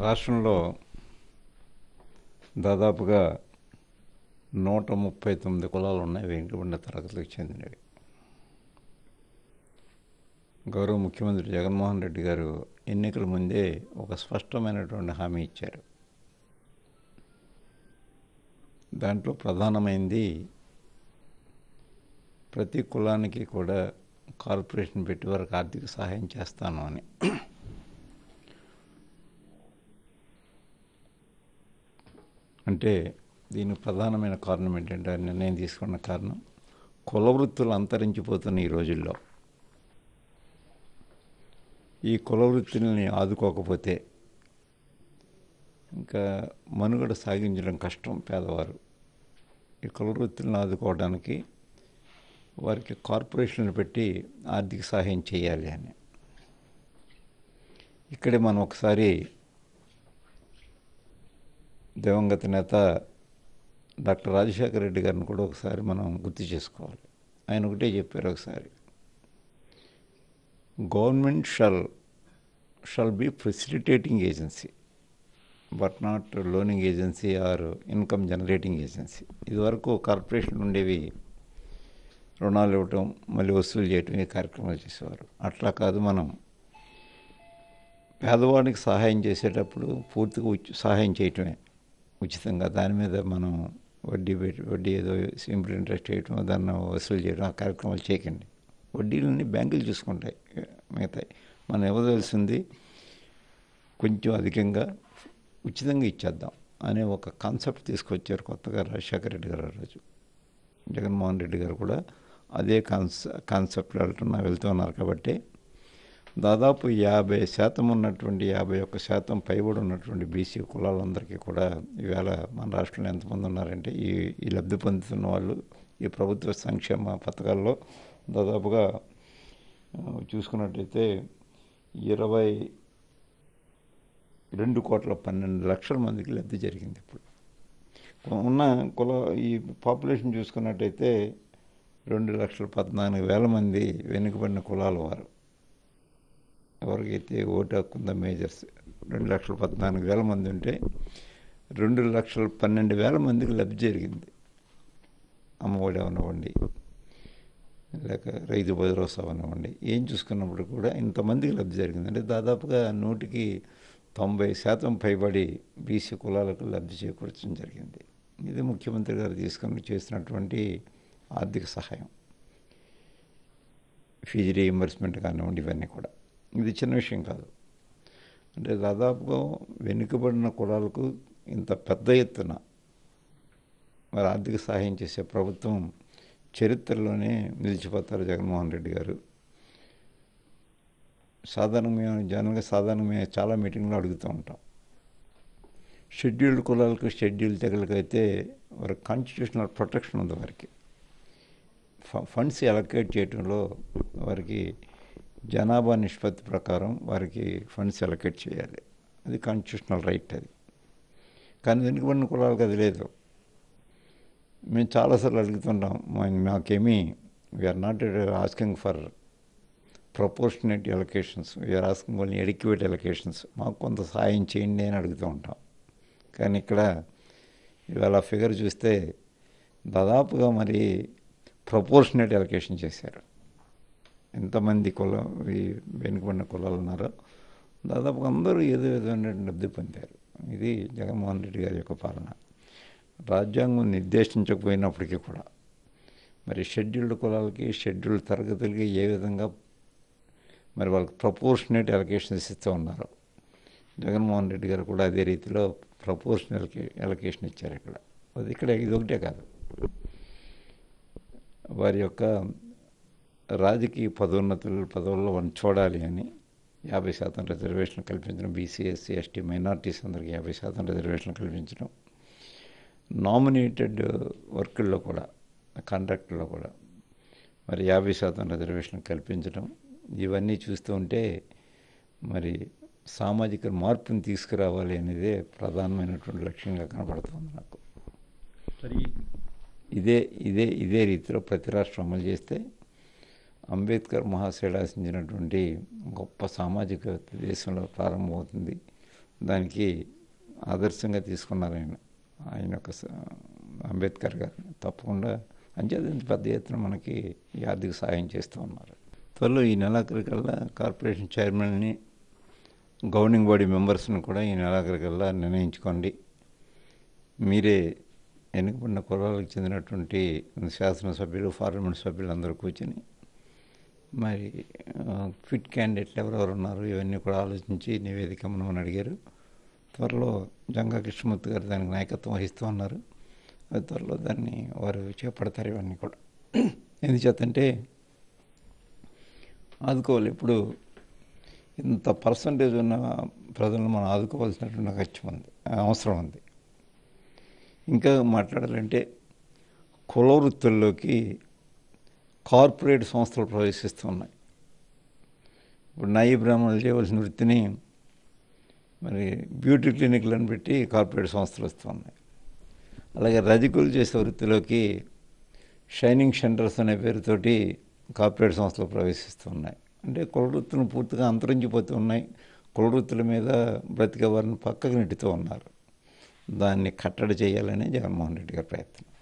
రాష్ట్రంలో దాదాపుగా నూట ముప్పై తొమ్మిది కులాలు ఉన్నాయి వెనుకబడిన తరగతులకు చెందినవి గౌరవ ముఖ్యమంత్రి జగన్మోహన్ రెడ్డి గారు ఎన్నికల ముందే ఒక స్పష్టమైనటువంటి హామీ ఇచ్చారు దాంట్లో ప్రధానమైంది ప్రతి కులానికి కూడా కార్పొరేషన్ పెట్టి వారికి ఆర్థిక సహాయం చేస్తాను అని అంటే దీనికి ప్రధానమైన కారణం ఏంటంటే ఆ నిర్ణయం తీసుకున్న కారణం కుల వృత్తులు అంతరించిపోతున్న ఈ రోజుల్లో ఈ కుల వృత్తుల్ని ఆదుకోకపోతే ఇంకా మనుగడ సాగించడం కష్టం పేదవారు ఈ కుల వృత్తులను ఆదుకోవడానికి వారికి కార్పొరేషన్లు పెట్టి ఆర్థిక సహాయం చేయాలి అని ఇక్కడే మనం ఒకసారి దివంగత నేత డాక్టర్ రాజశేఖర రెడ్డి గారిని కూడా ఒకసారి మనం గుర్తు చేసుకోవాలి ఆయన ఒకటే చెప్పారు ఒకసారి government shall shall be facilitating agency but not loaning agency or income generating agency ఇదివరకు కార్పొరేషన్ ఉండేవి రుణాలు ఇవ్వటం మళ్ళీ వసూలు చేయటం ఈ కార్యక్రమాలు చేసేవారు అట్లా కాదు మనం పేదవాడికి సహాయం చేసేటప్పుడు పూర్తిగా ఉచి సహాయం చేయటమే ఉచితంగా దాని మీద మనం వడ్డీ పెట్టి వడ్డీ ఏదో సింపుల్ ఇంట్రెస్ట్ వేయటం దాన్ని వసూలు చేయడం ఆ కార్యక్రమాలు చేయకండి వడ్డీలన్నీ బ్యాంకులు చూసుకుంటాయి మిగతాయి మనం ఇవ్వవలసింది కొంచెం అధికంగా ఉచితంగా ఇచ్చేద్దాం అనే ఒక కాన్సెప్ట్ తీసుకొచ్చారు కొత్తగా రాజశేఖర రెడ్డి గారు ఆ రోజు జగన్మోహన్ రెడ్డి గారు కూడా అదే కాన్స కాన్సెప్ట్ వెళ్తున్నా వెళ్తున్నారు కాబట్టి దాదాపు యాభై శాతం ఉన్నటువంటి యాభై ఒక్క శాతం పైబడి ఉన్నటువంటి బీసీ కులాలందరికీ కూడా ఈవేళ మన రాష్ట్రంలో ఎంతమంది ఉన్నారంటే ఈ ఈ లబ్ధి పొందుతున్న వాళ్ళు ఈ ప్రభుత్వ సంక్షేమ పథకాల్లో దాదాపుగా చూసుకున్నట్టయితే ఇరవై రెండు కోట్ల పన్నెండు లక్షల మందికి లబ్ధి జరిగింది ఇప్పుడు ఉన్న కుల ఈ పాపులేషన్ చూసుకున్నట్టయితే రెండు లక్షల పద్నాలుగు వేల మంది వెనుకబడిన కులాల వారు ఎవరికైతే ఓటు హక్కు ఉందో మేజర్స్ రెండు లక్షల పద్నాలుగు వేల మంది ఉంటే రెండు లక్షల పన్నెండు వేల మందికి లబ్ధి జరిగింది అమ్మఒడి అవనివ్వండి లేక రైతు భరోసా అవనివ్వండి ఏం చూసుకున్నప్పుడు కూడా ఇంతమందికి లబ్ధి జరిగింది అంటే దాదాపుగా నూటికి తొంభై శాతం పైబడి బీసీ కులాలకు లబ్ధి చేకూర్చడం జరిగింది ఇది ముఖ్యమంత్రి గారు తీసుకొని చేసినటువంటి ఆర్థిక సహాయం ఫీజు రీఎంబర్స్మెంట్ కానివ్వండి ఇవన్నీ కూడా ఇది చిన్న విషయం కాదు అంటే దాదాపుగా వెనుకబడిన కులాలకు ఇంత పెద్ద ఎత్తున మరి ఆర్థిక సహాయం చేసే ప్రభుత్వం చరిత్రలోనే నిలిచిపోతారు జగన్మోహన్ రెడ్డి గారు సాధారణంగా జనరల్గా సాధారణంగా చాలా మీటింగ్లో అడుగుతూ ఉంటాం షెడ్యూల్డ్ కులాలకు షెడ్యూల్డ్ తెగలకు అయితే వారికి కాన్స్టిట్యూషనల్ ప్రొటెక్షన్ ఉంది వారికి ఫండ్స్ అలొకేట్ చేయడంలో వారికి జనాభా నిష్పత్తి ప్రకారం వారికి ఫండ్స్ అలొకేట్ చేయాలి అది కాన్స్టిట్యూషనల్ రైట్ అది కానీ వెనుకబడిన కులాలకు అది లేదు మేము చాలాసార్లు అడుగుతుంటాం మాకేమీ we're not asking for proportionate allocations we're asking only adequate allocations మాకు కొంత సాయం చేయండి అని అడుగుతూ ఉంటాం కానీ ఇక్కడ ఇవాళ ఫిగర్ చూస్తే దాదాపుగా మరి ప్రపోర్షనేట్ ఎలకేషన్ చేశారు ఎంతమంది కులం ఈ వెనుకబడిన కులాలు ఉన్నారో దాదాపు అందరూ ఏదో ఏదో లబ్ధి పొందారు ఇది జగన్మోహన్ రెడ్డి గారి యొక్క పాలన రాజ్యాంగం నిర్దేశించకపోయినప్పటికీ కూడా మరి షెడ్యూల్డ్ కులాలకి షెడ్యూల్డ్ తరగతులకి ఏ విధంగా మరి వాళ్ళకి ప్రపోర్షనేట్ ఎలకేషన్స్ ఇస్తూ ఉన్నారు జగన్మోహన్ రెడ్డి గారు కూడా అదే రీతిలో ప్రపోర్షనల్ ఎలకేషన్ ఇచ్చారు ఇక్కడ అది ఇక్కడ ఇది ఒకటే కాదు వారి యొక్క రాజకీయ పదోన్నతులు పదవుల్లో వారిని చూడాలి అని యాభై శాతం రిజర్వేషన్ కల్పించడం బీసీ ఎస్సీ ఎస్టీ మైనార్టీస్ అందరికి యాభై శాతం రిజర్వేషన్ కల్పించడం నామినేటెడ్ వర్కుల్లో కూడా కాంట్రాక్ట్లో కూడా మరి యాభై శాతం రిజర్వేషన్ కల్పించడం ఇవన్నీ చూస్తూ ఉంటే మరి సామాజిక మార్పుని తీసుకురావాలి అనేదే ప్రధానమైనటువంటి లక్ష్యంగా కనపడుతుంది నాకు సరే ఇదే ఇదే ఇదే రీతిలో ప్రతి రాష్ట్రం అమలు చేస్తే అంబేద్కర్ మహాశయుడు ఆశించినటువంటి గొప్ప సామాజిక దేశంలో ప్రారంభమవుతుంది దానికి ఆదర్శంగా తీసుకున్నారు ఆయన ఆయన ఒక స- అంబేద్కర్ గారు తప్పకుండా అంచేత ఇంత పెద్ద ఎత్తున మనకి ఈ ఆర్థిక సహాయం చేస్తూ ఉన్నారు త్వరలో ఈ నెలాఖరికల్లా కార్పొరేషన్ చైర్మన్ని గవర్నింగ్ బాడీ మెంబర్స్ని కూడా ఈ నెలాఖరికల్లా నిర్ణయించుకోండి మీరే ఎన్నికబడిన కులాలకు చెందినటువంటి శాసనసభ్యులు పార్లమెంట్ సభ్యులు అందరూ కూర్చొని మరి ఆ, ఫిట్ క్యాండిడేట్లు ఎవరెవరు ఉన్నారు ఇవన్నీ కూడా ఆలోచించి నివేదిక ఇమ్మని అడిగారు త్వరలో జంగా కృష్ణమూర్తి గారు దానికి నాయకత్వం వహిస్తూ ఉన్నారు అది త్వరలో దాన్ని వారు చేపడతారు ఇవన్నీ కూడా ఎందుచేతంటే ఆదుకోవాలి ఇప్పుడు ఇంత పర్సంటేజ్ ఉన్న ప్రజలను మనం ఆదుకోవాల్సినటువంటి ఖర్చు ఉంది అవసరం ఉంది ఇంకా మాట్లాడాలంటే కుల వృత్తుల్లోకి కార్పొరేట్ సంస్థలు ప్రవేశిస్తున్నాయి ఇప్పుడు నాయి బ్రాహ్మణులు చేయవలసిన వృత్తిని మరి బ్యూటీ క్లినిక్లను పెట్టి కార్పొరేట్ సంస్థలు వస్తున్నాయి అలాగే రజకులు చేసే వృత్తిలోకి షైనింగ్ సెంటర్స్ అనే పేరుతోటి కార్పొరేట్ సంస్థలు ప్రవేశిస్తున్నాయి అంటే కుల వృత్తులు పూర్తిగా అంతరించిపోతూ ఉన్నాయి కుల వృత్తుల మీద బ్రతికే వారిని పక్కకు నెట్టుతూ ఉన్నారు దాన్ని కట్టడి చేయాలనే జగన్మోహన్ రెడ్డి గారి ప్రయత్నం